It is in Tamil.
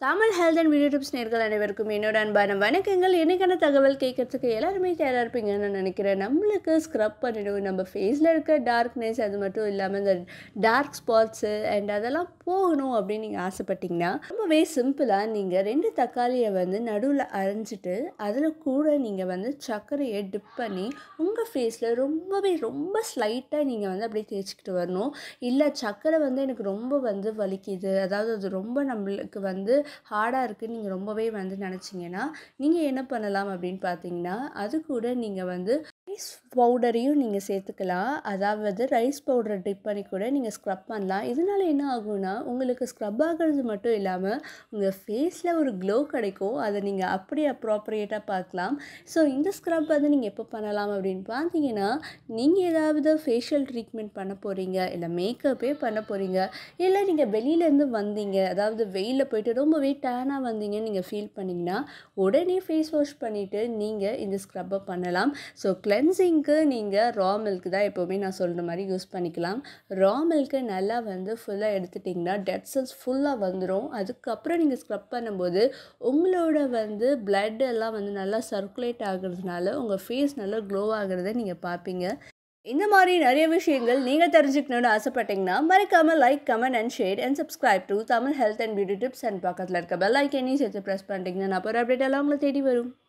Tamil health and video tips நேர்கள் அனைவருக்கும் என்னோட அன்பான வணக்கங்கள் எனக்கான தகவல் கேட்கறதுக்கு எல்லாருமே தயாராக இருப்பீங்கன்னு நான் நினைக்கிறேன் நம்மளுக்கு ஸ்க்ரப் பண்ணிடும் நம்ம ஃபேஸில் இருக்க டார்க்னஸ் அது மட்டும் இல்லாமல் இந்த டார்க் ஸ்பாட்ஸு அண்ட் அதெல்லாம் போகணும் அப்படின்னு நீங்கள் ஆசைப்பட்டீங்கன்னா ரொம்பவே சிம்பிளாக நீங்கள் ரெண்டு தக்காளியை வந்து நடுவில் அரைஞ்சிட்டு அதில் கூட நீங்கள் வந்து சர்க்கரையை டிப் பண்ணி உங்கள் ஃபேஸில் ரொம்பவே ரொம்ப ஸ்லைட்டாக நீங்கள் வந்து அப்படியே தேய்ச்சிக்கிட்டு வரணும் இல்லை சர்க்கரை வந்து எனக்கு ரொம்ப வந்து வலிக்குது அதாவது அது ரொம்ப நம்மளுக்கு வந்து ஹார்டாக இருக்குன்னு நீங்கள் ரொம்பவே வந்து நினச்சிங்கன்னா நீங்கள் என்ன பண்ணலாம் அப்படின்னு பார்த்தீங்கன்னா அது கூட நீங்கள் வந்து ரைஸ் பவுடரையும் நீங்கள் சேர்த்துக்கலாம் அதாவது ரைஸ் பவுடரை டிப் பண்ணி கூட நீங்கள் ஸ்க்ரப் பண்ணலாம் இதனால என்ன ஆகும்னா உங்களுக்கு ஸ்க்ரப் ஆகிறது மட்டும் இல்லாமல் உங்கள் ஃபேஸில் ஒரு க்ளோ கிடைக்கும் அதை நீங்கள் அப்படியே அப்ராப்ரியேட்டாக பார்க்கலாம் ஸோ இந்த ஸ்க்ரப் வந்து நீங்கள் எப்போ பண்ணலாம் அப்படின்னு பார்த்தீங்கன்னா நீங்கள் ஏதாவது ஃபேஷியல் ட்ரீட்மெண்ட் பண்ண போகிறீங்க இல்லை மேக்கப்பே பண்ண போகிறீங்க இல்லை நீங்கள் வெளியிலேருந்து வந்தீங்க அதாவது வெயிலில் போயிட்டு ரொம்பவே டேனாக வந்தீங்கன்னு நீங்கள் ஃபீல் பண்ணிங்கன்னா உடனே ஃபேஸ் வாஷ் பண்ணிவிட்டு நீங்கள் இந்த ஸ்க்ரப்பை பண்ணலாம் ஸோ கிளென்சிங்க்கு நீங்கள் ரா மில்க் தான் எப்போவுமே நான் சொல்கிற மாதிரி யூஸ் பண்ணிக்கலாம் ரா மில்க்கு நல்லா வந்து ஃபுல்லாக எடுத்துட்டிங்கன்னா டெட் செல்ஸ் ஃபுல்லாக வந்துடும் அதுக்கப்புறம் நீங்கள் ஸ்க்ரப் பண்ணும்போது உங்களோட வந்து blood எல்லாம் வந்து நல்லா சர்க்குலேட் ஆகுறதுனால உங்கள் ஃபேஸ் நல்லா க்ளோ ஆகுறத நீங்கள் பார்ப்பீங்க இந்த மாதிரி நிறைய விஷயங்கள் நீங்கள் தெரிஞ்சுக்கணுன்னு ஆசைப்பட்டீங்கன்னா மறக்காமல் like comment and share and subscribe to Tamil health and beauty tips and பக்கத்தில் இருக்க பெல் ஐக்கனையும் சேர்த்து ப்ரெஸ் பண்ணிட்டீங்கன்னா நான் அப்புறம் அப்டேட் எல்லாம் உங்களை தேடி வரும்